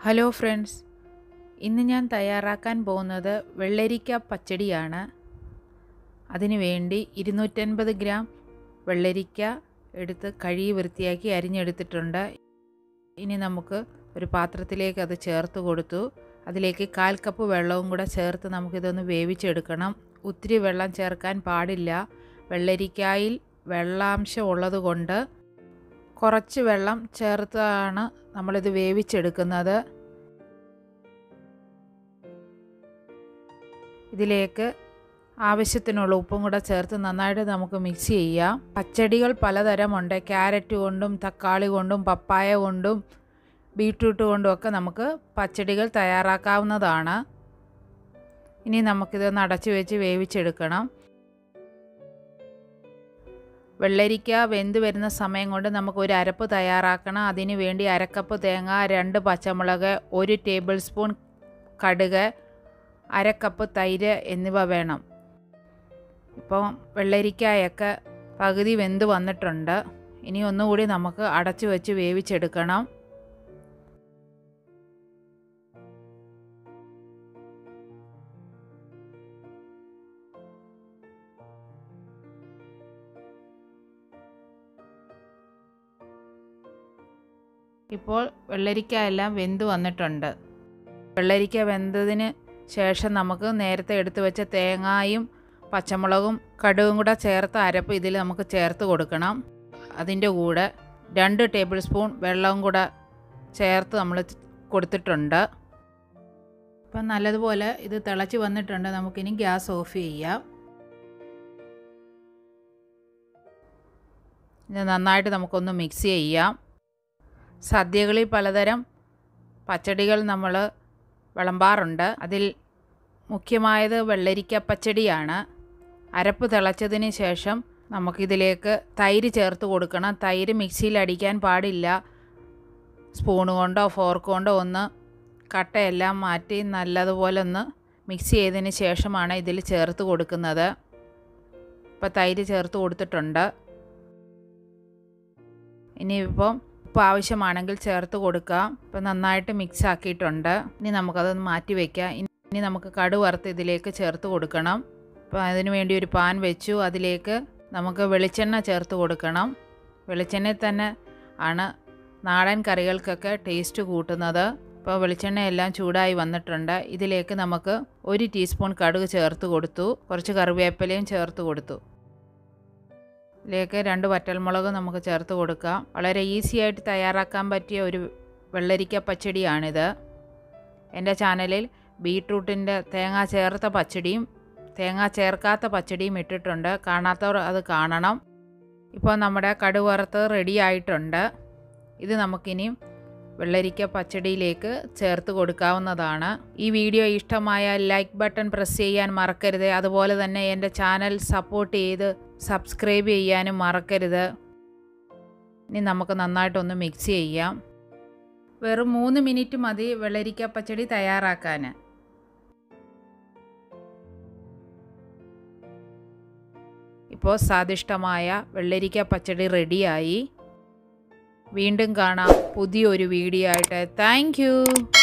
hello friends ഇന്ന് ഞാൻ തയ്യാറാക്കാൻ പോകുന്നത് വെള്ളരിക്ക പച്ചടിയാണ് അതിനു വേണ്ടി ഇരുന്നൂറ്റൻപത് ഗ്രാം വെള്ളരിക്ക എടുത്ത് കഴുകി വൃത്തിയാക്കി അരിഞ്ഞെടുത്തിട്ടുണ്ട് ഇനി നമുക്ക് ഒരു പാത്രത്തിലേക്ക് അത് ചേർത്ത് കൊടുത്തു അതിലേക്ക് കാൽ കപ്പ് വെള്ളവും കൂടെ ചേർത്ത് നമുക്കിതൊന്ന് വേവിച്ചെടുക്കണം ഒത്തിരി വെള്ളം ചേർക്കാൻ പാടില്ല വെള്ളരിക്കായിൽ വെള്ളാംശം ഉള്ളത് കൊണ്ട് കുറച്ച് വെള്ളം ചേർത്താണ് നമ്മളിത് വേവിച്ചെടുക്കുന്നത് ഇതിലേക്ക് ആവശ്യത്തിനുള്ള ഉപ്പും കൂടെ ചേർത്ത് നന്നായിട്ട് നമുക്ക് മിക്സ് ചെയ്യാം പച്ചടികൾ പലതരമുണ്ട് ക്യാരറ്റ് കൊണ്ടും തക്കാളി കൊണ്ടും പപ്പായ കൊണ്ടും ബീട്രൂട്ട് കൊണ്ടും ഒക്കെ നമുക്ക് പച്ചടികൾ തയ്യാറാക്കാവുന്നതാണ് ഇനി നമുക്കിതൊന്ന് അടച്ചു വെച്ച് വേവിച്ചെടുക്കണം വെള്ളരിക്ക വെന്ത് വരുന്ന സമയം കൊണ്ട് നമുക്ക് ഒരു അരപ്പ് തയ്യാറാക്കണം അതിന് വേണ്ടി അരക്കപ്പ് തേങ്ങ രണ്ട് പച്ചമുളക് ഒരു ടേബിൾ സ്പൂൺ കടുക് അരക്കപ്പ് തൈര് എന്നിവ വേണം ഇപ്പോൾ വെള്ളരിക്കായൊക്കെ പകുതി വെന്ത് വന്നിട്ടുണ്ട് ഇനി ഒന്നുകൂടി നമുക്ക് അടച്ചു വെച്ച് വേവിച്ചെടുക്കണം ഇപ്പോൾ വെള്ളരിക്ക എല്ലാം വെന്ത് വന്നിട്ടുണ്ട് വെള്ളരിക്ക വെന്തതിന് ശേഷം നമുക്ക് നേരത്തെ എടുത്തു വെച്ച തേങ്ങായും പച്ചമുളകും കടുകും കൂടെ ചേർത്ത് അരപ്പ് ഇതിൽ നമുക്ക് ചേർത്ത് കൊടുക്കണം അതിൻ്റെ കൂടെ രണ്ട് ടേബിൾ സ്പൂൺ വെള്ളവും കൂടെ ചേർത്ത് നമ്മൾ കൊടുത്തിട്ടുണ്ട് ഇപ്പം നല്ലതുപോലെ ഇത് തിളച്ച് വന്നിട്ടുണ്ട് നമുക്കിനി ഗ്യാസ് ഓഫ് ചെയ്യാം ഇത് നന്നായിട്ട് നമുക്കൊന്ന് മിക്സ് ചെയ്യാം സദ്യകളിൽ പലതരം പച്ചടികൾ നമ്മൾ വിളമ്പാറുണ്ട് അതിൽ മുഖ്യമായത് വെള്ളരിക്ക പച്ചടിയാണ് അരപ്പ് തിളച്ചതിന് ശേഷം നമുക്കിതിലേക്ക് തൈര് ചേർത്ത് കൊടുക്കണം തൈര് മിക്സിയിൽ അടിക്കാൻ പാടില്ല സ്പൂൺ കൊണ്ടോ ഫോർക്ക് കൊണ്ടോ ഒന്ന് കട്ടയെല്ലാം മാറ്റി നല്ലതുപോലെ ഒന്ന് മിക്സ് ചെയ്തതിന് ശേഷമാണ് ഇതിൽ ചേർത്ത് കൊടുക്കുന്നത് ഇപ്പോൾ തൈര് ചേർത്ത് കൊടുത്തിട്ടുണ്ട് ഇനിയിപ്പം ഉപ്പ് ആവശ്യമാണെങ്കിൽ ചേർത്ത് കൊടുക്കാം ഇപ്പം നന്നായിട്ട് മിക്സ് ആക്കിയിട്ടുണ്ട് ഇനി നമുക്കതൊന്ന് മാറ്റി വയ്ക്കാം ഇനി നമുക്ക് കടു വറുത്ത് ഇതിലേക്ക് ചേർത്ത് കൊടുക്കണം അപ്പോൾ അതിന് വേണ്ടി ഒരു പാൻ വെച്ചു അതിലേക്ക് നമുക്ക് വെളിച്ചെണ്ണ ചേർത്ത് കൊടുക്കണം വെളിച്ചെണ്ണയിൽ തന്നെ ആണ് നാടൻ കറികൾക്കൊക്കെ ടേസ്റ്റ് കൂട്ടുന്നത് ഇപ്പോൾ വെളിച്ചെണ്ണയെല്ലാം ചൂടായി വന്നിട്ടുണ്ട് ഇതിലേക്ക് നമുക്ക് ഒരു ടീസ്പൂൺ കടുക് ചേർത്ത് കൊടുത്തു കുറച്ച് കറിവേപ്പിലയും ചേർത്ത് കൊടുത്തു ഇതിലേക്ക് രണ്ട് വറ്റൽമുളക് നമുക്ക് ചേർത്ത് കൊടുക്കാം വളരെ ഈസി ആയിട്ട് തയ്യാറാക്കാൻ പറ്റിയ ഒരു വെള്ളരിക്ക പച്ചടിയാണിത് എൻ്റെ ചാനലിൽ ബീട്രൂട്ടിൻ്റെ തേങ്ങ ചേർത്ത പച്ചടിയും തേങ്ങ ചേർക്കാത്ത പച്ചടിയും ഇട്ടിട്ടുണ്ട് കാണാത്തവർ അത് കാണണം ഇപ്പോൾ നമ്മുടെ കടുവറുത്ത് റെഡി ആയിട്ടുണ്ട് ഇത് നമുക്കിനിയും വെള്ളരിക്ക പച്ചടിയിലേക്ക് ചേർത്ത് കൊടുക്കാവുന്നതാണ് ഈ വീഡിയോ ഇഷ്ടമായാൽ ലൈക്ക് ബട്ടൺ പ്രസ് ചെയ്യാൻ മറക്കരുത് അതുപോലെ തന്നെ എൻ്റെ ചാനൽ സപ്പോർട്ട് ചെയ്ത് സബ്സ്ക്രൈബ് ചെയ്യാനും മറക്കരുത് ഇനി നമുക്ക് നന്നായിട്ടൊന്ന് മിക്സ് ചെയ്യാം വെറും മൂന്ന് മിനിറ്റ് മതി വെള്ളരിക്ക പച്ചടി തയ്യാറാക്കാൻ ഇപ്പോൾ സ്വാദിഷ്ടമായ വെള്ളരിക്ക പച്ചടി റെഡിയായി വീണ്ടും കാണാം പുതിയൊരു വീഡിയോ ആയിട്ട് താങ്ക്